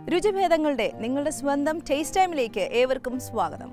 രുചിഭേദങ്ങളുടെ നിങ്ങളുടെ സ്വന്തം ടേസ്റ്റ് ടൈമിലേക്ക് ഏവർക്കും സ്വാഗതം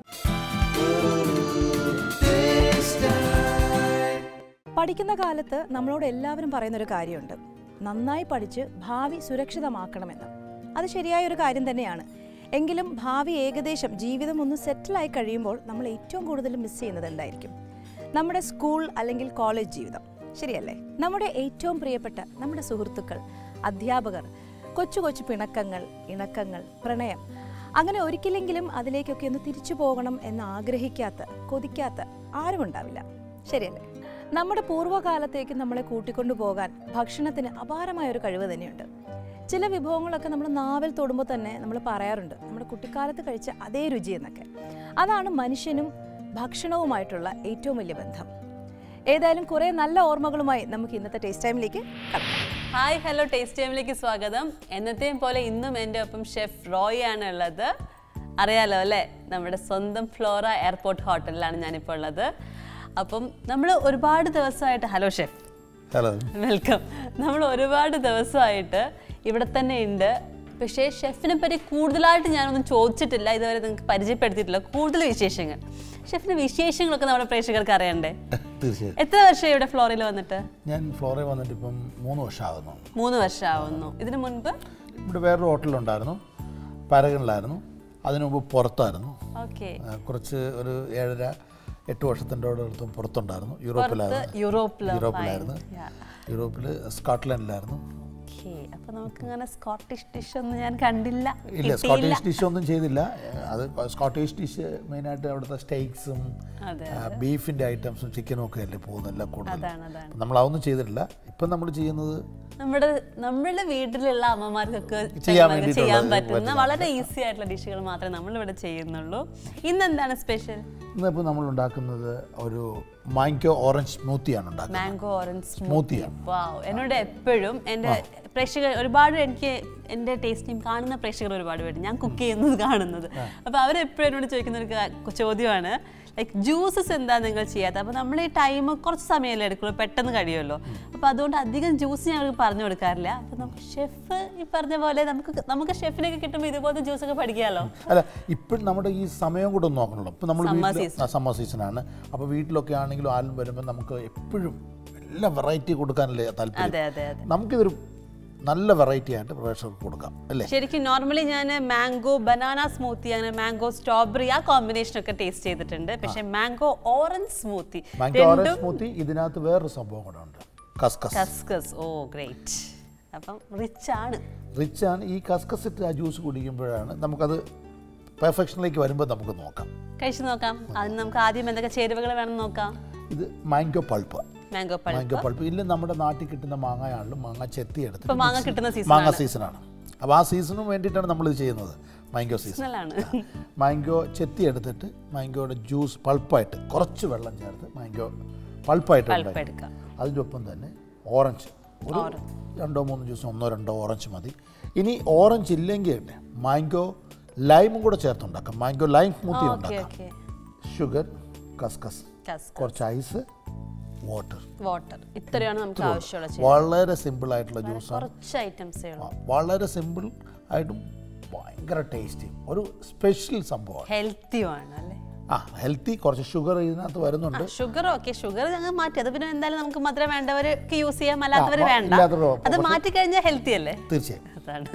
പഠിക്കുന്ന കാലത്ത് നമ്മളോട് എല്ലാവരും പറയുന്ന ഒരു കാര്യമുണ്ട് നന്നായി പഠിച്ച് ഭാവി സുരക്ഷിതമാക്കണമെന്ന് അത് ശരിയായ ഒരു കാര്യം തന്നെയാണ് എങ്കിലും ഭാവി ഏകദേശം ജീവിതം ഒന്ന് സെറ്റിലായി കഴിയുമ്പോൾ നമ്മൾ ഏറ്റവും കൂടുതൽ മിസ് ചെയ്യുന്നത് എന്തായിരിക്കും നമ്മുടെ സ്കൂൾ അല്ലെങ്കിൽ കോളേജ് ജീവിതം ശരിയല്ലേ നമ്മുടെ ഏറ്റവും പ്രിയപ്പെട്ട നമ്മുടെ സുഹൃത്തുക്കൾ അധ്യാപകർ കൊച്ചു കൊച്ചു പിണക്കങ്ങൾ ഇണക്കങ്ങൾ പ്രണയം അങ്ങനെ ഒരിക്കലെങ്കിലും അതിലേക്കൊക്കെ ഒന്ന് തിരിച്ചു പോകണം എന്ന് ആഗ്രഹിക്കാത്ത കൊതിക്കാത്ത ആരും ഉണ്ടാവില്ല ശരിയല്ലേ നമ്മുടെ പൂർവ്വകാലത്തേക്ക് നമ്മളെ കൂട്ടിക്കൊണ്ടു പോകാൻ ഭക്ഷണത്തിന് അപാരമായ ഒരു കഴിവ് തന്നെയുണ്ട് ചില വിഭവങ്ങളൊക്കെ നമ്മൾ നാവിൽ തൊടുമ്പോൾ തന്നെ നമ്മൾ പറയാറുണ്ട് നമ്മുടെ കുട്ടിക്കാലത്ത് കഴിച്ച അതേ രുചി എന്നൊക്കെ അതാണ് മനുഷ്യനും ഭക്ഷണവുമായിട്ടുള്ള ഏറ്റവും വലിയ ബന്ധം ഏതായാലും കുറേ നല്ല ഓർമ്മകളുമായി നമുക്ക് ഇന്നത്തെ ടേസ്റ്റ് ടൈമിലേക്ക് കടക്കാം ഹായ് ഹലോ ടേസ്റ്റ് ടൈമിലേക്ക് സ്വാഗതം എന്നത്തെയും പോലെ ഇന്നും എൻ്റെ ഒപ്പം ഷെഫ് റോയ് ആണ് ഉള്ളത് അറിയാലോ അല്ലേ നമ്മുടെ സ്വന്തം ഫ്ലോറ എയർപോർട്ട് ഹോട്ടലിലാണ് ഞാനിപ്പോൾ ഉള്ളത് അപ്പം നമ്മൾ ഒരുപാട് ദിവസമായിട്ട് ഹലോ ഷെഫ് ഹലോ വെൽക്കം നമ്മൾ ഒരുപാട് ദിവസമായിട്ട് ഇവിടെ തന്നെ ഉണ്ട് പക്ഷേ ഷെഫിനെ പറ്റി കൂടുതലായിട്ട് ഞാനൊന്നും ചോദിച്ചിട്ടില്ല ഇതുവരെ നിങ്ങൾക്ക് പരിചയപ്പെടുത്തിയിട്ടില്ല കൂടുതൽ വിശേഷങ്ങൾ ഷെഫിന്റെ വിശേഷങ്ങളൊക്കെ നമ്മുടെ പ്രേക്ഷകർക്ക് അറിയണ്ടേ തീർച്ചയായും എത്ര വർഷം ഇവിടെ ഫ്ലോറിൽ വന്നിട്ട് ഞാൻ ഫ്ലോറിൽ വന്നിട്ട് ഇപ്പം മൂന്ന് വർഷമാകുന്നു മൂന്ന് വർഷമാവുന്നു ഇതിനു മുൻപ് ഇവിടെ വേറൊരു ഹോട്ടലുണ്ടായിരുന്നു പാരഗണിലായിരുന്നു അതിനു മുമ്പ് പുറത്തായിരുന്നു ഓക്കെ ആ, കുറച്ച് ഒരു ഏഴര എട്ട് വർഷത്തിൻ്റെ അടുത്തും പുറത്തുണ്ടായിരുന്നു യൂറോപ്പിലായിരുന്നു യൂറോപ്പില് യൂറോപ്പിലായിരുന്നു യൂറോപ്പിൽ സ്കോട്ട്ലൻഡിലായിരുന്നു ഓക്കെ അപ്പൊ നമുക്ക് ഇങ്ങനെ സ്കോട്ടിഷ് ഡിഷ് ഒന്നും ഞാൻ കണ്ടില്ല ഇല്ല കിട്ടിയില്ല. സ്കോട്ടിഷ് ഡിഷ് ഒന്നും ചെയ്തില്ല അത് സ്കോട്ടിഷ് ഡിഷ് മെയിനായിട്ട് അവിടുത്തെ സ്റ്റേക്സും അതെ ബീഫിൻ്റെ ഐറ്റംസും ചിക്കനും ഒക്കെ അല്ലേ പോകുന്നില്ല കൂടുതൽ അതാണ് അതാണ് നമ്മൾ അതൊന്നും ചെയ്തിട്ടില്ല ഇപ്പം നമ്മൾ ചെയ്യുന്നത് നമ്മുടെ നമ്മളുടെ വീട്ടിലുള്ള അമ്മമാർക്കൊക്കെ ചെയ്യാൻ ചെയ്യാൻ വേണ്ടിയിട്ടുള്ള ചെയ്യാൻ ഇത് പറ്റുന്ന പറ്റുന്ന. വളരെ ഈസി ആയിട്ടുള്ള ഡിഷുകൾ മാത്രമേ നമ്മൾ ഇവിടെ ചെയ്യുന്നുള്ളൂ ഇന്ന് എന്താണ് സ്പെഷ്യൽ ഇന്നിപ്പോൾ നമ്മൾ ഉണ്ടാക്കുന്നത് ഒരു മാങ്കോ ഓറഞ്ച് സ്മൂത്തിയാണ് ഉണ്ടാക്കുന്നത് മാംഗോ ഓറഞ്ച് സ്മൂത്തിയാണ് വാവ് എന്നോട് എപ്പോഴും എൻ്റെ പ്രേക്ഷകർ ഒരുപാട് എനിക്ക് എൻ്റെ ടേസ്റ്റിയും കാണുന്ന പ്രേക്ഷകർ ഒരുപാട് പേര് ഞാൻ കുക്ക് ചെയ്യുന്നത് കാണുന്നത് അപ്പോൾ അവരെപ്പോഴും എന്നോട് ചോദിക്കുന്ന ഒരു കാ- ചോദ്യമാണ് ലൈക്ക് ജ്യൂസസ് എന്താ നിങ്ങൾ ചെയ്യാത്ത അപ്പോൾ നമ്മൾ ഈ ടൈം കുറച്ച് സമയമല്ലേ എടുക്കുള്ളൂ പെട്ടെന്ന് കഴിയുമല്ലോ അപ്പോൾ അതുകൊണ്ട് അധികം ജ്യൂസ് ഞാൻ അവർക്ക് പറഞ്ഞു കൊടുക്കാറില്ല അപ്പോൾ നമുക്ക് ഷെഫ് ഈ പറഞ്ഞ പോലെ നമുക്ക് നമുക്ക് ഷെഫിനൊക്കെ കിട്ടുമ്പോൾ ഇതുപോലത്തെ ജ്യൂസൊക്കെ പഠിക്കാമല്ലോ അല്ല ഇപ്പോഴും നമ്മുടെ ഈ സമയം കൂടെ ഒന്ന് നോക്കണല്ലോ ഇപ്പം നമ്മൾ Summer വീട്ടിൽ സമ്മർ സീസണാണ് അപ്പോൾ വീട്ടിലൊക്കെ ആണെങ്കിലും ആരും വരുമ്പോൾ നമുക്ക് എപ്പോഴും എല്ലാ വെറൈറ്റി കൊടുക്കാനല്ലേ താല്പര്യം അതെ അതെ അതെ നമുക്കിതൊരു നല്ല വെറൈറ്റി ആയിട്ട് പ്രേക്ഷകർക്ക് കൊടുക്കാം അല്ലേ ശരിക്കും നോർമലി ഞാൻ മാംഗോ ബനാന സ്മൂത്തി അങ്ങനെ മാംഗോ സ്ട്രോബെറി ആ കോമ്പിനേഷൻ ഒക്കെ ടേസ്റ്റ് ചെയ്തിട്ടുണ്ട് പക്ഷെ mango orange smoothie mango orange smoothie ഇതിനകത്ത് വേറൊരു സംഭവം കൂടെ ഉണ്ട് കസ്കസ് കസ്കസ് ഓ ഗ്രേറ്റ് അപ്പം റിച്ച് ആണ് റിച്ച് ആണ് ഈ കസ്കസ് ഇട്ട് ആ ജ്യൂസ് കുടിക്കുമ്പോഴാണ് നമുക്കത് പെർഫെക്ഷനിലേക്ക് വരുമ്പോൾ നമുക്ക് നോക്കാം കഴിച്ചു നോക്കാം അതിന് നമുക്ക് ആദ്യം എന്തൊക്കെ ചേരുവകൾ വേണം നോക്കാം ഇത് മാങ്കോ പൾപ്പ് മാംഗോ പഴം മാങ്കോ പൾപ്പ് ഇല്ല നമ്മുടെ നാട്ടിൽ കിട്ടുന്ന മാങ്ങയാണല്ലോ മാങ്ങ ചെത്തി ഇപ്പൊ എടുത്തിട്ട് മാങ്ങ കിട്ടുന്ന സീസൺ മാങ്ങ സീസണാണ് അപ്പോൾ ആ സീസണിന് വേണ്ടിയിട്ടാണ് നമ്മൾ ഇത് ചെയ്യുന്നത് മാങ്കോ സീസൺ സീസണലാണ് മാങ്കോ ചെത്തി എടുത്തിട്ട് മാങ്കോയുടെ ജ്യൂസ് പൾപ്പായിട്ട് കുറച്ച് വെള്ളം ചേർത്ത് മാങ്കോ പൾപ്പായിട്ട് പൾപ്പ് ഉണ്ടാക്കി എടുക്കാം അതിൻ്റെ ഒപ്പം തന്നെ ഓറഞ്ച് ഒരു രണ്ടോ മൂന്നോ ജ്യൂസ് ഒന്നോ രണ്ടോ ഓറഞ്ച് മതി ഇനി ഓറഞ്ച് ഇല്ലെങ്കിൽ മാങ്കോ ലൈമും കൂടെ ചേർത്തുണ്ടാക്കാം മാങ്കോ ലൈം സ്മൂത്തി ഓക്കെ ഉണ്ടാക്കാം ഓക്കെ ഷുഗർ കസ്കസ് കസ്കസ് കുറച്ച് ഐസ് വാട്ടർ വാട്ടർ ഇത്രയാണ് നമുക്ക് ആവശ്യമുള്ള ചേരുവ. വളരെ സിമ്പിൾ ആയിട്ടുള്ള ജ്യൂസാണ് കുറച്ച് ഐറ്റംസേ ഉള്ളൂ വളരെ സിമ്പിൾ ആയിട്ടും ഭയങ്കര ടേസ്റ്റി ഒരു സ്പെഷ്യൽ സംഭവമാണ് ഹെൽത്തിയുമാണ് അല്ലേ ആ ഹെൽത്തി കുറച്ച് ഷുഗർ ഇതിനകത്ത് വരുന്നുണ്ട് ഷുഗർ ഓക്കെ ഷുഗർ ഞങ്ങൾ മാറ്റി അത് പിന്നെ എന്തായാലും നമുക്ക് മധുരം വേണ്ടവർക്ക് യൂസ് ചെയ്യാം അല്ലാത്തവർ ആ, വേണ്ട ഇല്ലാത്തവരോ, അത് മാറ്റി കഴിഞ്ഞാൽ ഹെൽത്തി അല്ലേ തീർച്ചയായും അതാണ്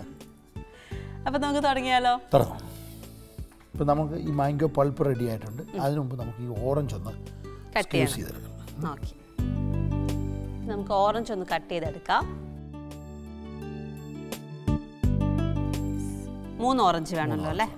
അപ്പൊ നമുക്ക് തുടങ്ങിയാലോ തുറന്നു ഇപ്പം നമുക്ക് ഈ മാങ്കോ പൾപ്പ് റെഡി ആയിട്ടുണ്ട് അതിനു മുമ്പ് നമുക്ക് ഈ ഓറഞ്ച് ഒന്ന് കട്ട് സ്ക്യൂസ് ചെയ്യണം ചെയ്തെടുക്കണം ഓക്കെ നമുക്ക് ഓറഞ്ച് ഒന്ന് കട്ട് ചെയ്തെടുക്കാം മൂന്ന് ഓറഞ്ച് വേണമല്ലോ അല്ലേ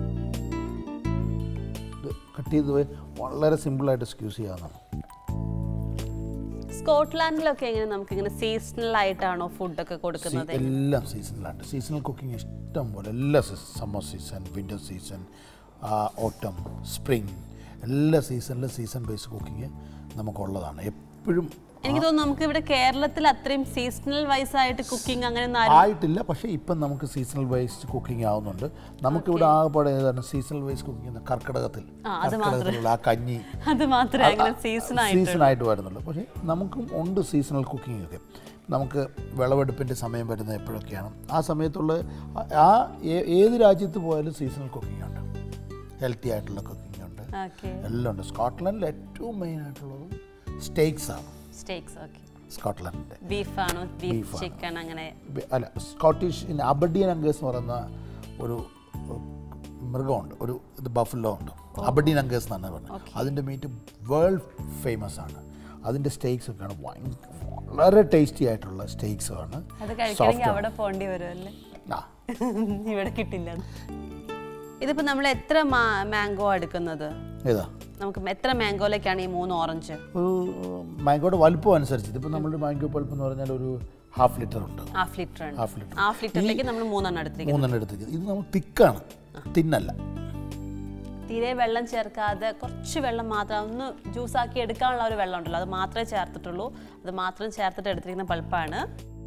ഇത് കട്ട് ചെയ്ത് പോയി വളരെ സിമ്പിളായിട്ട് സ്ക്യൂസ് ചെയ്യാവുന്നതാണ് സ്കോട്ട്ലാൻഡിലൊക്കെ എങ്ങനെ നമുക്ക് ഇങ്ങനെ സീസണൽ ആയിട്ടാണോ ഫുഡൊക്കെ കൊടുക്കുന്നത് സീ- എല്ലാം സീസണിലാണ് സീസണൽ കുക്കിംഗ് ഇഷ്ടം പോലെ എല്ലാ season summer season winter season autumn spring എല്ലാ സീസണിലും സീസൺ ബേസ്ഡ് കുക്കിംഗ് നമുക്കുള്ളതാണ് എപ്പോഴും എനിക്ക് തോന്നുന്നു നമുക്ക് ഇവിടെ കേരളത്തിൽ അത്രയും സീസണൽ വൈസ് ആയിട്ട് കുക്കിംഗ് അങ്ങനെ ഒന്നും ആരും ആയിട്ടില്ല പക്ഷേ ഇപ്പം നമുക്ക് സീസണൽ വൈസ് കുക്കിംഗ് ആവുന്നുണ്ട് നമുക്കിവിടെ ആകെപ്പാടെ ഏതാണ് സീസണൽ വൈസ് കുക്കിംഗ് കർക്കിടകത്തിൽ ആ, അത് കർക്കിടകത്തിലുള്ള ആ കഞ്ഞി അത് മാത്രമേ അങ്ങനെ സീസൺ ആയിട്ട് സീസൺ ആയിട്ട് വരുന്നുള്ളൂ പക്ഷേ നമുക്കും ഉണ്ട് സീസണൽ കുക്കിംഗ് ഒക്കെ നമുക്ക് വിളവെടുപ്പിൻ്റെ സമയം വരുന്നത് എപ്പോഴൊക്കെയാണ് ആ സമയത്തുള്ള ആ- ആ ഏ- ഏത് രാജ്യത്ത് പോയാലും സീസണൽ കുക്കിംഗ് ഉണ്ട് ഹെൽത്തി ആയിട്ടുള്ള കുക്കിംഗ് ഉണ്ട് ഓക്കെ എല്ലാം ഉണ്ട് സ്കോട്ട്ലൻഡിൽ ഏറ്റവും മെയിൻ ആയിട്ടുള്ളത് സ്റ്റേക്സ് ആണ് സ്റ്റേക്സ് ഓക്കെ സ്കോട്ട്ലൻഡിൻ്റെ ബീഫാണോ ബീഫ് ചിക്കൻ അങ്ങനെ ബി- അല്ല സ്കോട്ടിഷ് ഇൻ അബഡിയൻ അങ്കേഴ്സ് എന്ന് പറയുന്ന ഒരു ഉം, മൃഗമുണ്ട് ഒരു ഇത് ബഫല്ലോ ഉണ്ട് അബഡിയൻ അങ്കേഴ്സ് എന്നാണ് പറയുന്നത് അതിൻ്റെ മീറ്റ് വേൾഡ് ഫേമസ് ആണ് അതിൻ്റെ സ്റ്റേക്സ് ഒക്കെയാണ് ഭയങ്കര വളരെ ടേസ്റ്റി ആയിട്ടുള്ള സ്റ്റേക്സ് ആണ് അത് കഴിക്കണമെങ്കിൽ അവിടെ പോകേണ്ടി വരുമല്ലേ ആ ഇവിടെ കിട്ടില്ല ഇതിപ്പോ നമ്മൾ എത്ര മാംഗോ എടുക്കുന്നത് ഏതാ നമുക്ക് എത്ര മാംഗോയിലേക്കാണ് ഈ മൂന്ന് ഓറഞ്ച് ഒരു മാങ്കോയുടെ വലുപ്പം അനുസരിച്ച് ഇതിപ്പോൾ നമ്മുടെ മാങ്കോ പൾപ്പ് എന്ന് പറഞ്ഞാൽ ഒരു ഹാഫ് ലിറ്റർ ഉണ്ട് ഹാഫ് ലിറ്റർ ഉണ്ട് ഹാഫ് ലിറ്റർ ഹാഫ് ലിറ്ററിലേക്ക് നമ്മൾ മൂന്നെണ്ണം എടുത്തിരിക്കുന്നത് മൂന്നെണ്ണം എടുത്തിരിക്കുന്നത് ഇത് നമ്മൾ തിക്കാണ് തിന്നല്ല തീരെ വെള്ളം ചേർക്കാതെ കുറച്ച് വെള്ളം മാത്രം ഒന്ന് ജ്യൂസാക്കി എടുക്കാനുള്ള ഒരു വെള്ളം ഉണ്ടല്ലോ അത് മാത്രമേ ചേർത്തിട്ടുള്ളൂ അത് മാത്രം ചേർത്തിട്ട് എടുത്തിരിക്കുന്ന പൾപ്പാണ്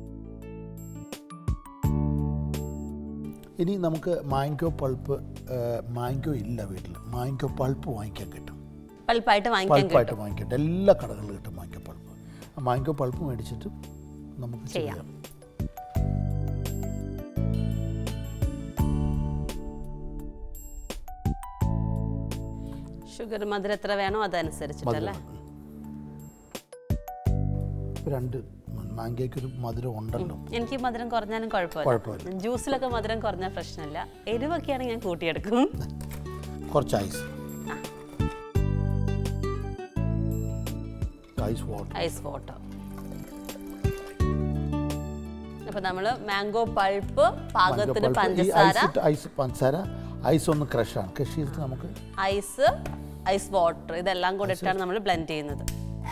ഇനി നമുക്ക് മാങ്കോ പൾപ്പ് മാങ്കോ ഇല്ല വീട്ടിൽ മാങ്കോ പൾപ്പ് വാങ്ങിക്കാൻ കിട്ടും പൾപ്പായിട്ട് വാങ്ങിക്കാൻ കിട്ടും പൾപ്പായിട്ട് വാങ്ങിക്കാൻ കിട്ടും എല്ലാ കടകളിലും കിട്ടും മാങ്കോ പൾപ്പ് ആ മാങ്കോ പൾപ്പ് മേടിച്ചിട്ട് നമുക്ക് ചെയ്യാം. ചെയ്യാം ഷുഗർ മധുരം എത്ര വേണോ അതനുസരിച്ചിട്ടല്ലേ ഇപ്പൊ രണ്ട് മാങ്കോയ്ക്ക് ഒരു മധുരം ഉണ്ടല്ലോ എനിക്ക് മധുരം കുറഞ്ഞാലും കുഴപ്പമില്ല കുഴപ്പമില്ല ജ്യൂസിലൊക്കെ മധുരം കുറഞ്ഞാൽ പ്രശ്നമില്ല എരിവൊക്കെയാണെങ്കിൽ ഞാൻ കൂട്ടിയെടുക്കും കുറച്ച് ice ice water ice water അപ്പൊ നമ്മള് മാംഗോ പൾപ്പ് പാകത്തിന് പഞ്ചസാര ഐസ് ഐസ് പഞ്ചസാര ഐസ് ഒന്ന് ക്രഷാണ് ക്രഷ് ചെയ്തിട്ട് നമുക്ക് ഐസ് ഐസ് വാട്ടർ ഇതെല്ലാം കൂടെ ഇട്ടാണ് നമ്മൾ ബ്ലെൻഡ് ചെയ്യുന്നത്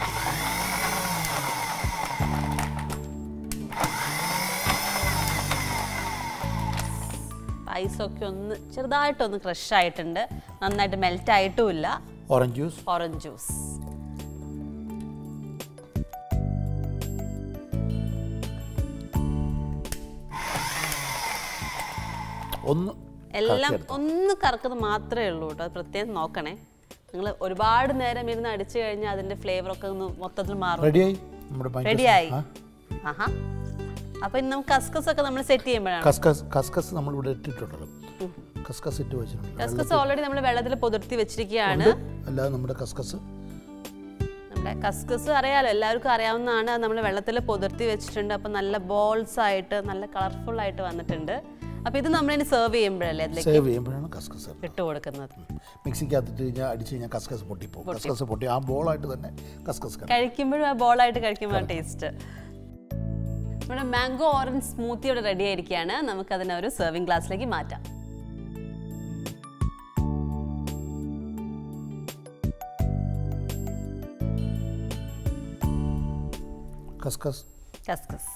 ഐസൊക്കെ ഒന്ന് ചെറുതായിട്ടൊന്ന് ക്രഷ് ആയിട്ടുണ്ട് നന്നായിട്ട് മെൽറ്റ് ആയിട്ടുമില്ല ഓറഞ്ച് ജ്യൂസ് ഓറഞ്ച് ജ്യൂസ് ഒന്ന് എല്ലാം ഒന്ന് കറക്കുന്നത് മാത്രമേ ഉള്ളൂ കേട്ടോ അത് പ്രത്യേകം നോക്കണേ നിങ്ങൾ ഒരുപാട് നേരം ഇരുന്ന് അടിച്ചു കഴിഞ്ഞാൽ അതിന്റെ ഫ്ലേവർ ഒക്കെ ഒന്ന് മൊത്തത്തിൽ മാറും റെഡിയായി നമ്മുടെ mango റെഡിയായി ആ ആഹാ അപ്പൊ ഇനി നമുക്ക് കസ്കസ് ഒക്കെ നമ്മൾ സെറ്റ് ചെയ്യുമ്പോഴാണ് കസ്കസ് കസ്കസ് നമ്മളിവിടെ ഇട്ടിട്ടുണ്ടല്ലോ കസ്കസ് ഇട്ട് വെച്ചിട്ടുണ്ട് കസ്കസ് ഓൾറെഡി നമ്മൾ വെള്ളത്തിൽ പൊതിർത്തി വെച്ചിരിക്കുകയാണ് അല്ലാതെ നമ്മുടെ കസ്കസ് നമ്മുടെ കസ്കസ് അറിയാലോ എല്ലാവർക്കും അറിയാവുന്നതാണ് നമ്മൾ വെള്ളത്തിൽ പൊതിർത്തി വെച്ചിട്ടുണ്ട് അപ്പം നല്ല ബോൾസ് ആയിട്ട് നല്ല കളർഫുൾ ആയിട്ട് വന്നിട്ടുണ്ട് അപ്പൊ ഇത് നമ്മളിനി സെർവ് ചെയ്യുമ്പോഴല്ലേ അതിലേക്ക് സേവ് ചെയ്യുമ്പോഴാണ് കസ്കസ് ഇട്ട് കൊടുക്കുന്നത് മിക്സിക്കകത്തിട്ട് കഴിഞ്ഞാൽ അടിച്ച് കഴിഞ്ഞാൽ കസ്കസ് പൊട്ടിപ്പോകും കസ്കസ് പൊട്ടി ആ ബോളായിട്ട് തന്നെ കസ്കസ് കാണും കഴിക്കുമ്പോഴും ആ ബോളായിട്ട് കഴിക്കുമ്പോൾ ടേസ്റ്റ് നമ്മുടെ മാംഗോ ഓറഞ്ച് സ്മൂത്തി ഇവിടെ റെഡി ആയിരിക്കുകയാണ് നമുക്ക് അതിനെ ഒരു സെർവിങ് ഗ്ലാസ്സിലേക്ക് മാറ്റാം കസ്കസ് കസ്കസ്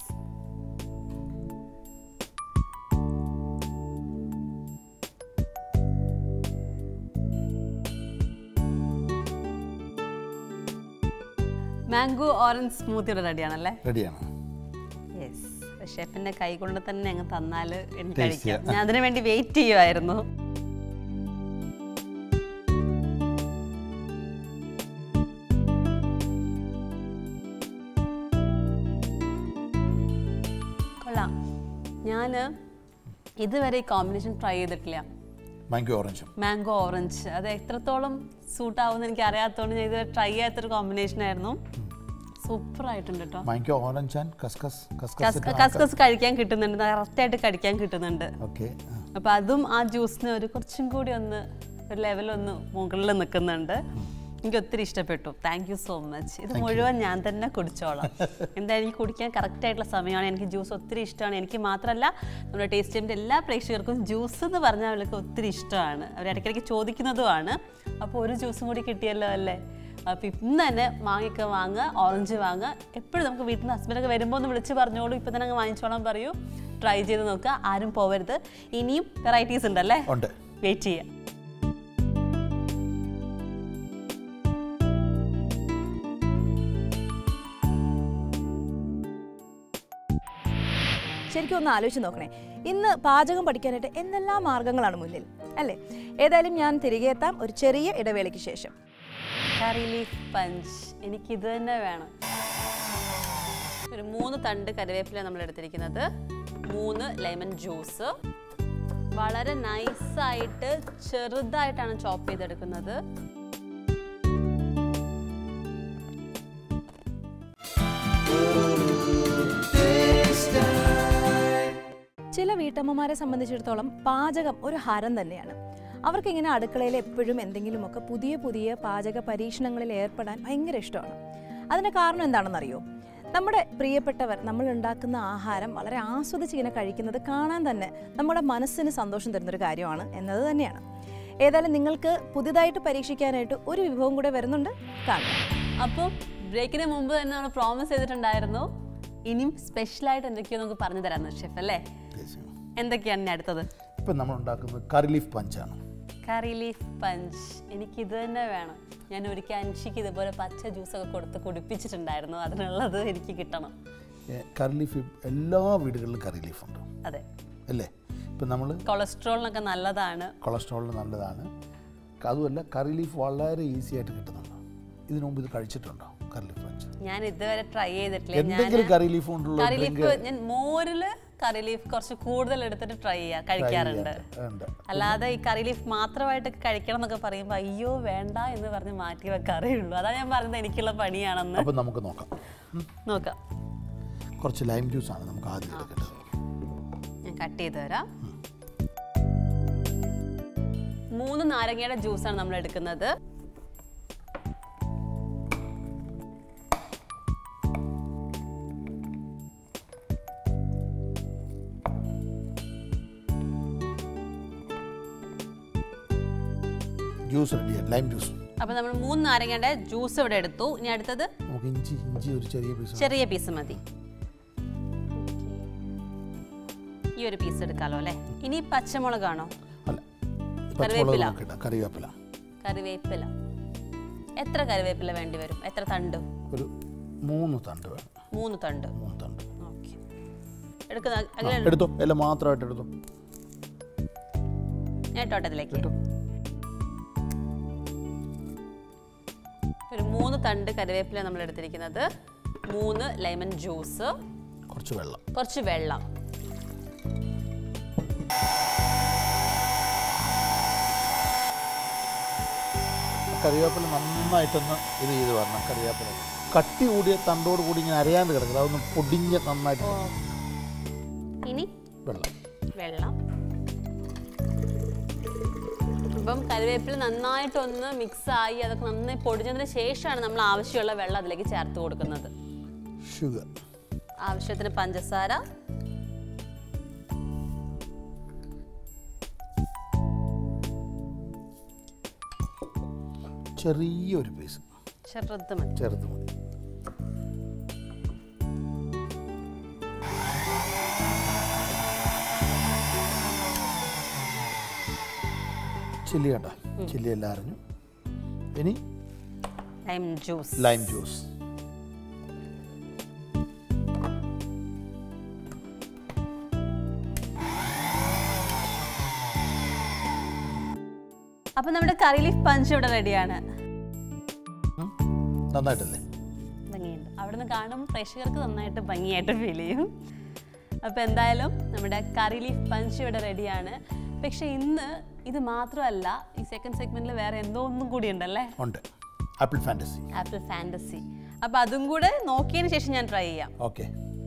മാംഗോ ഓറഞ്ച് സ്മൂത്തി ഇവിടെ റെഡിയാണല്ലേ റെഡിയാണ് യെസ് ഷെഫിന്റെ കൈ കൊണ്ട് തന്നെ അങ്ങ് തന്നാൽ എനിക്ക് Taste കഴിക്കാം ഞാൻ അതിനു വേണ്ടി വെയിറ്റ് ചെയ്യുമായിരുന്നു കൊള്ളാം ഞാൻ ഇതുവരെ ഈ കോമ്പിനേഷൻ ട്രൈ ചെയ്തിട്ടില്ല മാങ്കോ ഓറഞ്ചും മാംഗോ ഓറഞ്ച് അത് എത്രത്തോളം സൂട്ട് ആവുമെന്ന് എനിക്ക് അറിയാത്തതുകൊണ്ട് ഞാൻ ഇതുവരെ ട്രൈ ചെയ്യാത്തൊരു കോമ്പിനേഷൻ ആയിരുന്നു സൂപ്പർ ആയിട്ടുണ്ട് കേട്ടോ മാങ്കോ ഓറഞ്ച് ആൻഡ് കസ്കസ് കസ്കസ് കസ്കസ് കഴിക്കാൻ കിട്ടുന്നുണ്ട് കറക്റ്റായിട്ട് കഴിക്കാൻ കിട്ടുന്നുണ്ട് ഓക്കെ അപ്പൊ അതും ആ ജ്യൂസിന് ഒരു കുറച്ചും കൂടി ഒന്ന് ഒരു ലെവലൊന്ന് മുകളിൽ നിൽക്കുന്നുണ്ട് എനിക്ക് ഒത്തിരി ഇഷ്ടപ്പെട്ടു താങ്ക് യു സോ മച്ച് ഇത് മുഴുവൻ ഞാൻ തന്നെ കുടിച്ചോളാം എന്തായാലും എനിക്ക് കുടിക്കാൻ കറക്റ്റ് ആയിട്ടുള്ള സമയമാണ് എനിക്ക് ജ്യൂസ് ഒത്തിരി ഇഷ്ടമാണ് എനിക്ക് മാത്രമല്ല നമ്മുടെ ടേസ്റ്റ് ടൈമിൻ്റെ എല്ലാ പ്രേക്ഷകർക്കും ജ്യൂസ് എന്ന് പറഞ്ഞാൽ അവർക്ക് ഒത്തിരി ഇഷ്ടമാണ് അവർ ഇടയ്ക്കിടയ്ക്ക് ചോദിക്കുന്നതുമാണ് അപ്പോൾ ഒരു ജ്യൂസും കൂടി കിട്ടിയല്ലോ അല്ലേ അപ്പോൾ ഇന്ന് തന്നെ മാങ്ങയൊക്കെ വാങ്ങുക ഓറഞ്ച് വാങ്ങുക എപ്പോഴും നമുക്ക് വീട്ടിൽ നിന്ന് ഹസ്ബൻഡൊക്കെ വരുമ്പോൾ ഒന്ന് വിളിച്ച് പറഞ്ഞോളൂ ഇപ്പം തന്നെ അങ്ങ് വാങ്ങിച്ചോളാൻ പറയൂ ട്രൈ ചെയ്ത് നോക്കുക ആരും പോവരുത് ഇനിയും വെറൈറ്റീസ് ഉണ്ടല്ലേ ഉണ്ട് വെയിറ്റ് ചെയ്യാം ശരിക്കും ഒന്ന് ആലോചിച്ച് നോക്കണേ ഇന്ന് പാചകം പഠിക്കാനായിട്ട് എന്തെല്ലാം മാർഗങ്ങളാണ് മുന്നിൽ അല്ലേ ഏതായാലും ഞാൻ തിരികെ എത്താം ഒരു ചെറിയ ഇടവേളയ്ക്ക് ശേഷം കറി ലീഫ് പഞ്ച് എനിക്കിത് തന്നെ വേണം ഒരു മൂന്ന് തണ്ട് കറിവേപ്പില നമ്മൾ എടുത്തിരിക്കുന്നത് മൂന്ന് ലെമൺ ജ്യൂസ് വളരെ നൈസായിട്ട് ചെറുതായിട്ടാണ് ചോപ്പ് ചെയ്തെടുക്കുന്നത് ചില വീട്ടമ്മമാരെ സംബന്ധിച്ചിടത്തോളം പാചകം ഒരു ഹരം തന്നെയാണ് അവർക്ക് ഇങ്ങനെ അടുക്കളയിൽ എപ്പോഴും എന്തെങ്കിലുമൊക്കെ പുതിയ പുതിയ പാചക പരീക്ഷണങ്ങളിൽ ഏർപ്പെടാൻ ഭയങ്കര ഇഷ്ടമാണ് അതിന് കാരണം എന്താണെന്നറിയോ നമ്മുടെ പ്രിയപ്പെട്ടവർ നമ്മൾ ഉണ്ടാക്കുന്ന ആഹാരം വളരെ ആസ്വദിച്ച് ഇങ്ങനെ കഴിക്കുന്നത് കാണാൻ തന്നെ നമ്മുടെ മനസ്സിന് സന്തോഷം തരുന്നൊരു കാര്യമാണ് എന്നത് തന്നെയാണ് ഏതായാലും നിങ്ങൾക്ക് പുതിയതായിട്ട് പരീക്ഷിക്കാനായിട്ട് ഒരു വിഭവം കൂടെ വരുന്നുണ്ട് കാണാം അപ്പോൾ ബ്രേക്കിന് മുമ്പ് തന്നെ നമ്മൾ പ്രോമിസ് ചെയ്തിട്ടുണ്ടായിരുന്നു ഇനിയും സ്പെഷ്യലായിട്ട് എന്തൊക്കെയോ നമുക്ക് പറഞ്ഞു തരാമെന്ന് ഷെഫ് അല്ലേ എന്തൊക്കെയാണ് ഇനി അടുത്തത് ഇപ്പം നമ്മൾ ഉണ്ടാക്കുന്നത് കറി ലീഫ് പഞ്ചാണ് കറി ലീഫ് പഞ്ച് എനിക്കിത് തന്നെ വേണം ഞാൻ ഒരിക്കൽ അൻഷിക്ക് ഇതുപോലെ പച്ച ജ്യൂസൊക്കെ കൊടുത്ത് കുടിപ്പിച്ചിട്ടുണ്ടായിരുന്നു അതിനുള്ളത് എനിക്ക് കിട്ടണം കറി ലീഫ് എല്ലാ വീടുകളിലും കറി ലീഫ് ഉണ്ട് അതെ അല്ലേ ഇപ്പം നമ്മൾ കൊളസ്ട്രോളിനൊക്കെ നല്ലതാണ് കൊളസ്ട്രോളിന് നല്ലതാണ് അതുമല്ല കറി ലീഫ് വളരെ ഈസി ആയിട്ട് കിട്ടുന്നുണ്ട് ഇതിനു മുമ്പ് ഇത് കഴിച്ചിട്ടുണ്ടോ കറി ലീഫ് പഞ്ച് ഞാൻ ഇതുവരെ ട്രൈ ചെയ്തിട്ടില്ല ഞാൻ എന്തെങ്കിലും കറി ലീഫ് കൊണ്ടുള്ള കറി ഡ്രിങ്ക് ലീഫ് ഞാൻ മോരില് കറി ലീഫ് കുറച്ച് കൂടുതൽ എടുത്തിട്ട് ട്രൈ ചെയ്യാ കഴിക്കാറുണ്ട് ഉണ്ട് അല്ലാതെ ഈ കറി ലീഫ് മാത്രമായിട്ട് കഴിക്കണം എന്നൊക്കെ പറയുമ്പോൾ അയ്യോ വേണ്ട എന്ന് പറഞ്ഞ് മാറ്റി വെക്കാറേ ഉള്ളൂ അതാ ഞാൻ പറഞ്ഞത് എനിക്കുള്ള പണിയാണെന്ന് അപ്പം നമുക്ക് നോക്കാം ഉം. നോക്കാം കുറച്ച് ലൈം ജ്യൂസാണ് നമുക്ക് ആദ്യം എടുക്കേണ്ടത് ഞാൻ കട്ട് ചെയ്ത് തരാം മൂന്ന് നാരങ്ങയുടെ ജ്യൂസാണ് നമ്മൾ എടുക്കുന്നത് ജ്യൂസ് റെഡിയാണ് ലൈം ജ്യൂസ് അപ്പൊ നമ്മൾ മൂന്ന് നാരങ്ങയുടെ ജ്യൂസ് ഇവിടെ എടുത്തു ഇനി അടുത്തത് നമുക്ക് ഇഞ്ചി ഇഞ്ചി ഒരു ചെറിയ പീസ് ചെറിയ പീസ് മതി ഈ ഒരു പീസ് എടുക്കാലോ അല്ലേ ഇനി പച്ചമുളകാണോ അല്ല പച്ചമുളക് നമുക്ക് ഇടാം കറിവേപ്പില കറിവേപ്പില എത്ര കറിവേപ്പില വേണ്ടി വരും എത്ര തണ്ട് ഒരു മൂന്ന് തണ്ട് വേണം മൂന്ന് തണ്ട് മൂന്ന് തണ്ട് ഓക്കെ എടുക്കുന്ന ആ, അങ്ങനെ എടുത്തോ എല്ലാം മാത്രമായിട്ട് എടുത്തോ ഞാൻ തോട്ടത്തിലേക്ക് കേട്ടോ ഒരു മൂന്ന് തണ്ട് കറിവേപ്പില നമ്മൾ എടുത്തിരിക്കുന്നത് മൂന്ന് ലെമൺ ജ്യൂസ് കുറച്ച് വെള്ളം കുറച്ച് വെള്ളം കറിവേപ്പില നന്നായിട്ടൊന്ന് ഇത് ചെയ്ത് വരണം കറിവേപ്പില കട്ടി കൂടിയ തണ്ടോട് കൂടി ഇങ്ങനെ അരയാണ്ട് കിടക്കുന്നത് അതൊന്ന് പൊടിഞ്ഞ് നന്നായിട്ട് ഓ ഇനി വെള്ളം വെള്ളം അപ്പം കറിവേപ്പില നന്നായിട്ടൊന്ന് മിക്സ് ആയി അതൊക്കെ നന്നായി പൊടിഞ്ഞതിന് ശേഷമാണ് നമ്മൾ ആവശ്യമുള്ള വെള്ളം അതിലേക്ക് ചേർത്ത് കൊടുക്കുന്നത് ഷുഗർ ആവശ്യത്തിന് പഞ്ചസാര ചെറിയൊരു പീസ് ചെറുത് മതി ചെറുത് മതി ചില്ലി കേട്ടോ ചില്ലി എല്ലാം അറിഞ്ഞു ഇനി ലൈം ജ്യൂസ് ലൈം ജ്യൂസ് അപ്പം നമ്മുടെ കറി ലീഫ് പഞ്ച് ഇവിടെ റെഡിയാണ് ഉം. നന്നായിട്ടല്ലേ ഭംഗിയുണ്ട് അവിടെ നിന്ന് കാണുമ്പോൾ പ്രേക്ഷകർക്ക് നന്നായിട്ട് ഭംഗിയായിട്ട് ഫീൽ ചെയ്യും അപ്പോൾ എന്തായാലും നമ്മുടെ കറി ലീഫ് പഞ്ച് ഇവിടെ റെഡിയാണ് പക്ഷേ ഇന്ന് ഇത് മാത്രമല്ല ഈ സെക്കൻഡ് സെഗ്മെന്റിൽ വേറെ എന്തോ ഒന്നും കൂടി ഉണ്ടല്ലേ ഉണ്ട് ആപ്പിൾ ഫാൻറ്റസി ആപ്പിൾ ഫാൻറ്റസി അപ്പോൾ അതും കൂടെ നോക്കിയതിന് ശേഷം ഞാൻ ട്രൈ ചെയ്യാം ഓക്കെ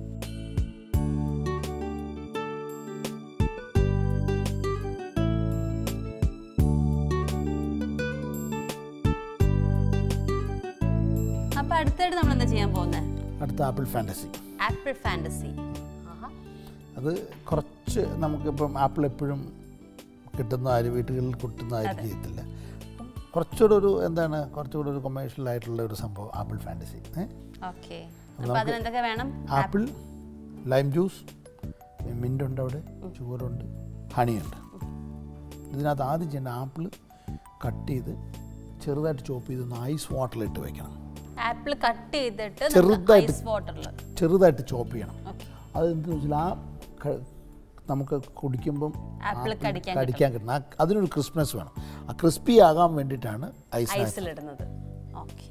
അപ്പോൾ അടുത്തായിട്ട് നമ്മൾ എന്താ ചെയ്യാൻ പോകുന്നത് അടുത്ത ആപ്പിൾ ഫാൻറ്റസി ആപ്പിൾ ഫാൻറ്റസി ആഹാ അത് കുറച്ച് നമുക്കിപ്പം ആപ്പിൾ എപ്പോഴും കിട്ടുന്ന ആര് വീട്ടുകളിൽ കിട്ടുന്ന ആയിരിക്കത്തില്ല കുറച്ചുകൂടെ ഒരു എന്താണ് കുറച്ചുകൂടെ ഒരു കൊമേഴ്ഷ്യൽ ആയിട്ടുള്ള ഒരു സംഭവം ആപ്പിൾ ഫാൻറ്റസി ഓക്കെ അപ്പോൾ അതിനെന്തൊക്കെ വേണം ആപ്പിൾ ലൈം ജ്യൂസ് മിൻ്റ് ഉണ്ട് അവിടെ ഷുഗറുണ്ട് ഹണിയുണ്ട് ഇതിനകത്ത് ആദ്യം ചെയ്യേണ്ട ആപ്പിൾ കട്ട് ചെയ്ത് ചെറുതായിട്ട് ചോപ്പ് ചെയ്ത് ഒന്ന് ഐസ് വാട്ടറിലിട്ട് വെക്കണം ആപ്പിൾ കട്ട് ചെയ്തിട്ട് ചെറുതായിട്ട് ഐസ് വാട്ടറിൽ ചെറുതായിട്ട് ചോപ്പ് ചെയ്യണം ഓക്കെ അത് എന്താണെന്ന് വെച്ചാൽ ആ ക- നമുക്ക് കുടിക്കുമ്പം ആപ്പിൾ ആപ്പിൾ കടിക്കാൻ കടിക്കാൻ കിട്ടണം ആ- അതിനൊരു ക്രിസ്മസ് വേണം ആ ക്രിസ്പി ആകാൻ വേണ്ടിയിട്ടാണ് ഐസ് ഐസിലിടുന്നത് ഓക്കെ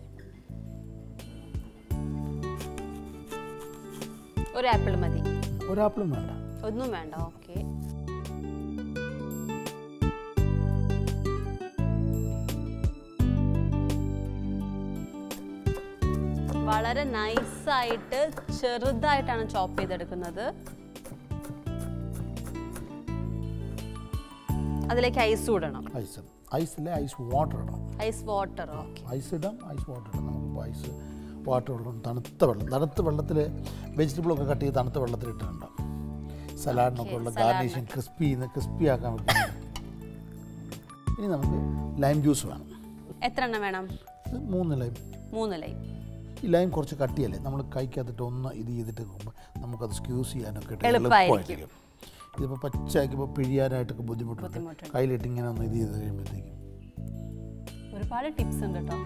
ഒരു ആപ്പിൾ മതി ഒരാപ്പിളും വേണ്ട ഒന്നും വേണ്ട ഓക്കെ വളരെ നൈസായിട്ട് ചെറുതായിട്ടാണ് ചോപ്പ് ചെയ്തെടുക്കുന്നത് അതിലേക്ക് ഐസ് ഇടണം ഐസ് ഐസിലെ ഐസ് വാട്ടർ ഇടണം ഐസ് വാട്ടർ ഓക്കെ ഐസ് ഇടാം ഐസ് വാട്ടർ ഇടാം നമുക്കിപ്പോൾ ഐസ് വാട്ടർ ഇടണം തണുത്ത വെള്ളം തണുത്ത വെള്ളത്തിൽ വെജിറ്റബിളൊക്കെ കട്ട് ചെയ്ത് തണുത്ത വെള്ളത്തിൽ ഇട്ടിട്ടുണ്ടാവും സലാഡിനൊക്കെ ഉള്ള ഗാർണിഷിങ് ക്രിസ്പി ക്രിസ്പി ആക്കാൻ വേണ്ടി ഇനി നമുക്ക് ലൈം ജ്യൂസ് വേണം എത്ര എണ്ണം വേണം ഇത് മൂന്ന് ലൈം മൂന്ന് ലൈം ഈ ലൈം കുറച്ച് കട്ടിയല്ലേ നമ്മൾ കൈക്കകത്തിട്ട് ഒന്ന് ഇത് ചെയ്തിട്ട് പോകുമ്പോൾ നമുക്കത് സ്ക്യൂസ് ചെയ്യാനൊക്കെ ആയിട്ട് എളുപ്പമായിരിക്കും. എളുപ്പമായിരിക്കും ഇതിപ്പോൾ പച്ചയാക്കിയപ്പോൾ പിഴിയാനായിട്ടൊക്കെ ബുദ്ധിമുട്ടുണ്ട് ബുദ്ധിമുട്ടുണ്ട്. കയ്യിലിട്ട് ഇങ്ങനെ ഒന്ന് ഇത് ചെയ്ത് കഴിയുമ്പോഴത്തേക്കും ഒരുപാട് ടിപ്സ് ഉണ്ട് കേട്ടോ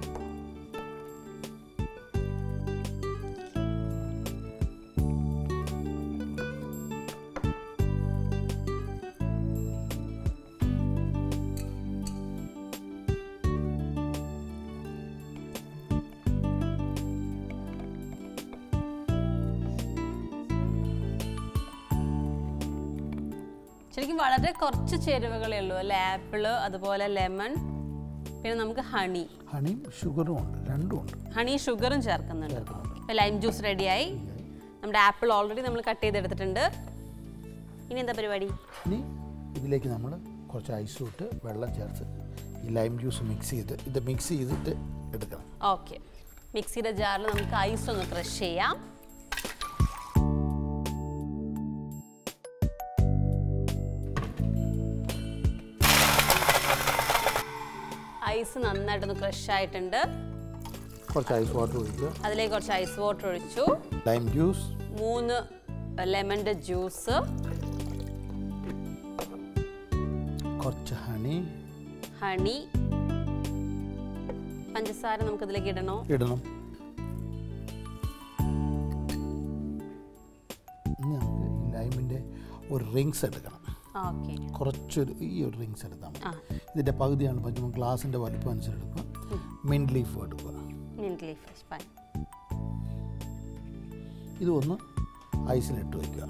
ശരിക്കും വളരെ കുറച്ച് ചേരുവകളേ ഉള്ളൂ അല്ലേ ആപ്പിള് അതുപോലെ ലെമൺ പിന്നെ നമുക്ക് ഹണി ഹണിയും ഷുഗറും ഉണ്ട് രണ്ടും ഉണ്ട് ഹണി ഷുഗറും ചേർക്കുന്നുണ്ട് ഇപ്പം ലൈം ജ്യൂസ് റെഡിയായി നമ്മുടെ ആപ്പിൾ ഓൾറെഡി നമ്മൾ കട്ട് ചെയ്തെടുത്തിട്ടുണ്ട് ഇനി എന്താ പരിപാടി ഇനി ഇതിലേക്ക് നമ്മൾ കുറച്ച് ഐസും ഇട്ട് വെള്ളം ചേർത്ത് ഈ ലൈം ജ്യൂസ് മിക്സ് ചെയ്ത് ഇത് മിക്സ് ചെയ്തിട്ട് എടുക്കണം ഓക്കെ മിക്സിയുടെ ജാറിൽ നമുക്ക് ഐസ് ഒന്ന് ക്രഷ് ചെയ്യാം ഐസ് നന്നായിട്ടൊന്ന് ക്രഷ് ആയിട്ടുണ്ട് കുറച്ച് ഐസ് വാട്ടർ ഒഴിക്കുക അതിലേക്ക് കുറച്ച് ഐസ് വാട്ടർ ഒഴിച്ചു ലൈം ജ്യൂസ് മൂന്ന് ലെമണിൻ്റെ ജ്യൂസ് കുറച്ച് ഹണി ഹണി പഞ്ചസാര നമുക്ക് ഇതിലേക്ക് ഇടണോ ഇടണം ഇനി നമുക്ക് ഈ ലൈമിൻ്റെ ഒരു റിങ്സ് എടുക്കണം ഓക്കെ കുറച്ചൊരു ഈ ഒരു റിങ്സ് എടുത്താൽ മതി ആ ഇതിൻ്റെ പകുതിയാണ് പറ്റുമ്പോൾ ഗ്ലാസിൻ്റെ വലിപ്പം അനുസരിച്ച് എടുക്കുക മിൻറ്റ് ലീഫ് എടുക്കുക മിൻറ്റ് ലീഫ് ഫൈൻ ഇത് ഒന്ന് ഐസിലിട്ട് വയ്ക്കുക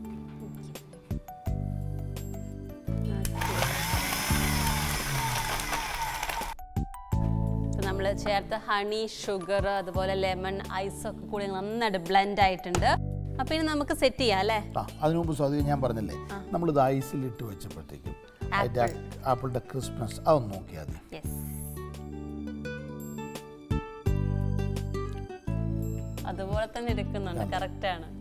നമ്മൾ ചേർത്ത ഹണി ഷുഗർ അതുപോലെ ലെമൺ ഐസ് ഒക്കെ കൂടി നന്നായിട്ട് ബ്ലെൻഡ് ആയിട്ടുണ്ട് അപ്പൊ ഇനി നമുക്ക് സെറ്റ് ചെയ്യാം അല്ലേ ആ അതിനു മുമ്പ് സ്വാധീനം ഞാൻ പറഞ്ഞില്ലേ നമ്മളിത് ഐസിലിട്ട് വെച്ചപ്പോഴത്തേക്കും അതിൻ്റെ ആപ്പിളിൻ്റെ ക്രിസ്മസ് അതൊന്ന് നോക്കിയാൽ മതി യെസ് അതുപോലെ തന്നെ എടുക്കുന്നുണ്ട് കറക്റ്റ് ആണ്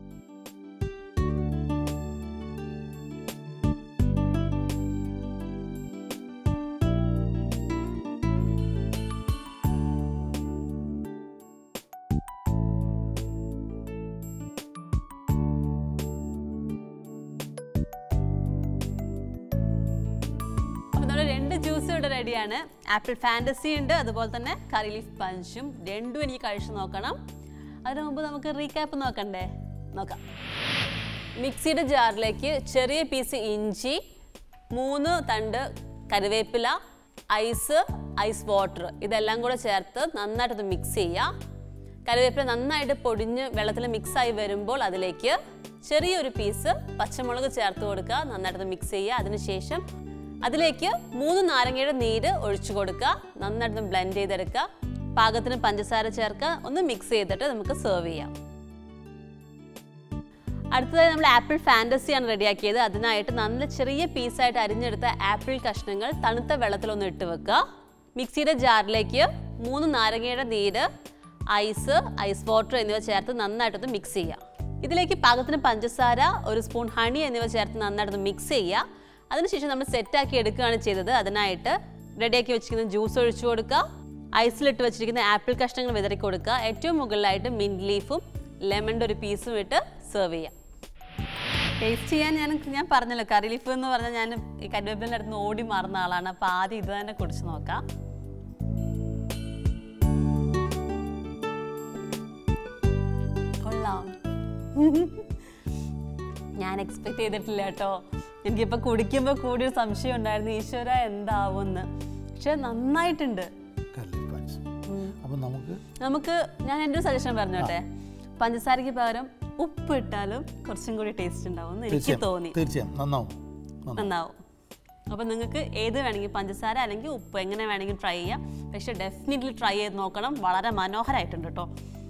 അപ്പോൾ നമ്മുടെ രണ്ട് ജ്യൂസും ഇവിടെ റെഡിയാണ് ആപ്പിൾ ഫാൻറ്റസി ഉണ്ട് അതുപോലെ തന്നെ കറി ലീഫ് പഞ്ചും രണ്ടും എനിക്ക് കഴിച്ചു നോക്കണം അതിനു മുമ്പ് നമുക്ക് റീക്യാപ്പ് നോക്കണ്ടേ നോക്കാം മിക്സിയുടെ ജാറിലേക്ക് ചെറിയ പീസ് ഇഞ്ചി മൂന്ന് തണ്ട് കറിവേപ്പില ഐസ് ഐസ് വാട്ടർ ഇതെല്ലാം കൂടെ ചേർത്ത് നന്നായിട്ടൊന്ന് മിക്സ് ചെയ്യുക കറിവേപ്പില നന്നായിട്ട് പൊടിഞ്ഞ് വെള്ളത്തിൽ മിക്സ് ആയി വരുമ്പോൾ അതിലേക്ക് ചെറിയൊരു പീസ് പച്ചമുളക് ചേർത്ത് കൊടുക്കുക നന്നായിട്ട് മിക്സ് ചെയ്യുക അതിനുശേഷം അതിലേക്ക് മൂന്ന് നാരങ്ങയുടെ നീര് ഒഴിച്ചു കൊടുക്കുക നന്നായിട്ട് ബ്ലെൻഡ് ചെയ്തെടുക്കുക പാകത്തിന് പഞ്ചസാര ചേർക്കുക ഒന്ന് മിക്സ് ചെയ്തിട്ട് നമുക്ക് സെർവ് ചെയ്യാം അടുത്തതായി നമ്മൾ ആപ്പിൾ ഫാൻറ്റസിയാണ് റെഡിയാക്കിയത് അതിനായിട്ട് നല്ല ചെറിയ പീസായിട്ട് അരിഞ്ഞെടുത്ത ആപ്പിൾ കഷ്ണങ്ങൾ തണുത്ത വെള്ളത്തിലൊന്ന് ഇട്ട് വെക്കുക മിക്സിയുടെ ജാറിലേക്ക് മൂന്ന് നാരങ്ങയുടെ നീര് ഐസ് ഐസ് വാട്ടർ എന്നിവ ചേർത്ത് നന്നായിട്ടൊന്ന് മിക്സ് ചെയ്യുക ഇതിലേക്ക് പാകത്തിന് പഞ്ചസാര ഒരു സ്പൂൺ ഹണി എന്നിവ ചേർത്ത് നന്നായിട്ടൊന്ന് മിക്സ് ചെയ്യുക അതിനുശേഷം നമ്മൾ സെറ്റാക്കി എടുക്കുകയാണ് ചെയ്തത് അതിനായിട്ട് റെഡിയാക്കി വെച്ചിരിക്കുന്ന ജ്യൂസ് ഒഴിച്ചു കൊടുക്കുക ഐസിലിട്ട് വെച്ചിരിക്കുന്ന ആപ്പിൾ കഷ്ണങ്ങൾ വിതറി കൊടുക്കുക ഏറ്റവും മുകളിലായിട്ട് മിൻറ്റ് ലീഫും ലെമണിൻ്റെ ഒരു പീസും ഇട്ട് സെർവ് ചെയ്യാം ടേസ്റ്റ് ചെയ്യാൻ ഞാൻ ഞാൻ പറഞ്ഞല്ലോ കറി ലീഫ് എന്ന് പറഞ്ഞാൽ ഞാൻ ഈ കരിവേപ്പിലിൻ്റെ അടുത്ത് നിന്ന് ഓടി മാറുന്ന ആളാണ് അപ്പോൾ ആദ്യം ഇത് തന്നെ കുടിച്ച് നോക്കാം കൊള്ളാം ഞാൻ എക്സ്പെക്ട് ചെയ്തിട്ടില്ല കേട്ടോ എനിക്കിപ്പോൾ കുടിക്കുമ്പോൾ കൂടി ഒരു സംശയം ഉണ്ടായിരുന്നു ഈശ്വര എന്താവുമെന്ന് പക്ഷെ നന്നായിട്ടുണ്ട് കല്ലിൽ പായസം അപ്പം നമുക്ക് നമുക്ക് ഞാൻ എൻ്റെ ഒരു സജഷൻ പറഞ്ഞോട്ടെ പഞ്ചസാരയ്ക്ക് പകരം ഉപ്പ് ഇട്ടാലും കുറച്ചും കൂടി ടേസ്റ്റ് ഉണ്ടാവും എന്ന് എനിക്ക് തീർച്ചയായും തോന്നി തീർച്ചയായും നന്നാവും നന്നാവും. നന്നാവും അപ്പം നിങ്ങൾക്ക് ഏത് വേണമെങ്കിൽ പഞ്ചസാര അല്ലെങ്കിൽ ഉപ്പ് എങ്ങനെ വേണമെങ്കിൽ ട്രൈ ചെയ്യാം പക്ഷെ ഡെഫിനറ്റ്ലി ട്രൈ ചെയ്ത് നോക്കണം വളരെ മനോഹരമായിട്ടുണ്ട് കേട്ടോ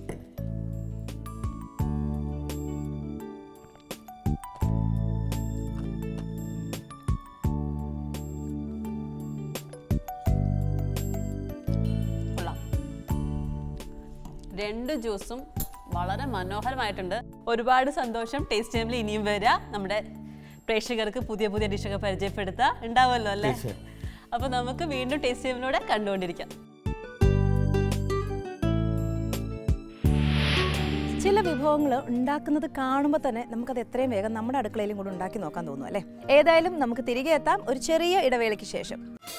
കൊള്ളാം രണ്ട് ജ്യൂസും വളരെ മനോഹരമായിട്ടുണ്ട് ഒരുപാട് സന്തോഷം ടേസ്റ്റ് ടൈമിൽ ഇനിയും വരിക നമ്മുടെ പ്രേക്ഷകർക്ക് പുതിയ പുതിയ ഡിഷൊക്കെ പരിചയപ്പെടുത്തുക ഉണ്ടാവുമല്ലോ അല്ലേ തീർച്ചയായും. അപ്പോൾ നമുക്ക് വീണ്ടും ടേസ്റ്റ് ടൈമിലൂടെ കണ്ടുകൊണ്ടിരിക്കാം ചില വിഭവങ്ങൾ ഉണ്ടാക്കുന്നത് കാണുമ്പോൾ തന്നെ നമുക്കത് എത്രയും വേഗം നമ്മുടെ അടുക്കളയിലും കൂടെ ഉണ്ടാക്കി നോക്കാൻ തോന്നും അല്ലേ ഏതായാലും നമുക്ക് തിരികെ എത്താം ഒരു ചെറിയ ഇടവേളയ്ക്ക് ശേഷം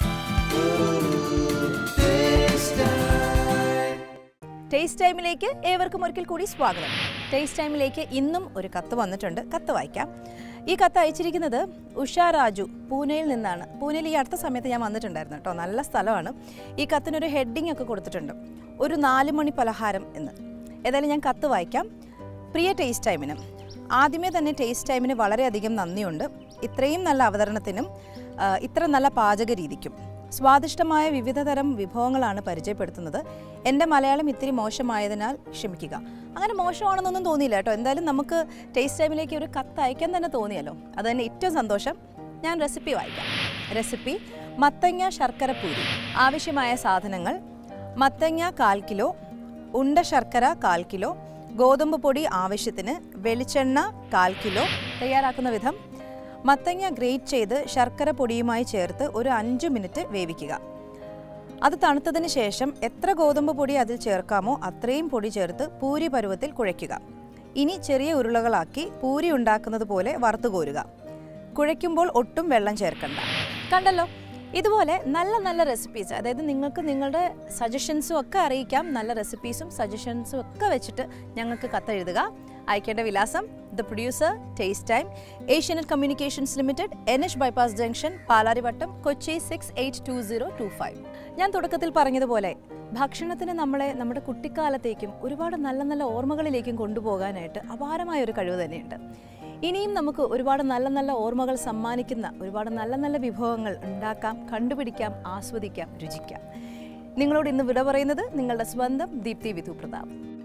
ടേസ്റ്റ് ടൈമിലേക്ക് ഏവർക്കും ഒരിക്കൽ കൂടി സ്വാഗതം ടേസ്റ്റ് ടൈമിലേക്ക് ഇന്നും ഒരു കത്ത് വന്നിട്ടുണ്ട് കത്ത് വായിക്കാം ഈ കത്ത് അയച്ചിരിക്കുന്നത് ഉഷ രാജു പൂനെയിൽ നിന്നാണ് പൂനെയിൽ ഈ അടുത്ത സമയത്ത് ഞാൻ വന്നിട്ടുണ്ടായിരുന്നു കേട്ടോ നല്ല സ്ഥലമാണ് ഈ കത്തിനൊരു ഹെഡിങ് ഒക്കെ കൊടുത്തിട്ടുണ്ട് ഒരു നാല് മണി പലഹാരം എന്ന് ഏതായാലും ഞാൻ കത്ത് വായിക്കാം പ്രിയ ടേസ്റ്റ് ടൈമിന് ആദ്യമേ തന്നെ ടേസ്റ്റ് ടൈമിന് വളരെയധികം നന്ദിയുണ്ട് ഇത്രയും നല്ല അവതരണത്തിനും ആ, ഇത്ര നല്ല പാചക രീതിക്കും സ്വാദിഷ്ടമായ വിവിധ തരം വിഭവങ്ങളാണ് പരിചയപ്പെടുത്തുന്നത് എൻ്റെ മലയാളം ഇത്തിരി മോശമായതിനാൽ ക്ഷമിക്കുക അങ്ങനെ മോശമാണെന്നൊന്നും തോന്നിയില്ല കേട്ടോ എന്തായാലും നമുക്ക് ടേസ്റ്റ് ടൈമിലേക്ക് ഒരു കത്ത് അയക്കാൻ തന്നെ തോന്നിയല്ലോ അത് തന്നെ ഏറ്റവും സന്തോഷം ഞാൻ റെസിപ്പി വായിക്കാം റെസിപ്പി മത്തങ്ങ ശർക്കര പൂരി ആവശ്യമായ സാധനങ്ങൾ മത്തങ്ങ കാൽ കിലോ ഉണ്ട ശർക്കര കാൽ കിലോ ഗോതമ്പ് പൊടി ആവശ്യത്തിന് വെളിച്ചെണ്ണ കാൽ കിലോ തയ്യാറാക്കുന്ന വിധം മത്തങ്ങ ഗ്രേറ്റ് ചെയ്ത് ശർക്കര പൊടിയുമായി ചേർത്ത് ഒരു അഞ്ച് മിനിറ്റ് വേവിക്കുക അത് തണുത്തതിന് ശേഷം എത്ര ഗോതമ്പ് പൊടി അതിൽ ചേർക്കാമോ അത്രയും പൊടി ചേർത്ത് പൂരി പരുവത്തിൽ കുഴയ്ക്കുക ഇനി ചെറിയ ഉരുളകളാക്കി പൂരി ഉണ്ടാക്കുന്നത് പോലെ വറുത്തു കോരുക കുഴയ്ക്കുമ്പോൾ ഒട്ടും വെള്ളം ചേർക്കണ്ട കണ്ടല്ലോ ഇതുപോലെ നല്ല നല്ല റെസിപ്പീസ് അതായത് നിങ്ങൾക്ക് നിങ്ങളുടെ സജഷൻസും ഒക്കെ അറിയിക്കാം നല്ല റെസിപ്പീസും സജഷൻസും ഒക്കെ വെച്ചിട്ട് ഞങ്ങൾക്ക് കത്തെഴുതുക അയക്കേണ്ട വിലാസം the producer taste time Asianet communications limited N H bypass junction Palarivattom Kochi six eight two zero two five ഞാൻ തുടക്കത്തിൽ പറഞ്ഞതുപോലെ ഭക്ഷണത്തിന് നമ്മളെ നമ്മുടെ കുട്ടിക്കാലത്തേക്കും ഒരുപാട് നല്ല നല്ല ഓർമ്മകളിലേക്കും കൊണ്ടുപോകാനായിട്ട് അപാരമായ ഒരു കഴിവ് തന്നെയുണ്ട് ഇനിയും നമുക്ക് ഒരുപാട് നല്ല നല്ല ഓർമ്മകൾ സമ്മാനിക്കുന്ന ഒരുപാട് നല്ല നല്ല വിഭവങ്ങൾ ഉണ്ടാക്കാം കണ്ടുപിടിക്കാം ആസ്വദിക്കാം രുചിക്കാം നിങ്ങളോട് ഇന്ന് വിട പറയുന്നത് നിങ്ങളുടെ സ്വന്തം ദീപ്തി വിധു പ്രതാപ്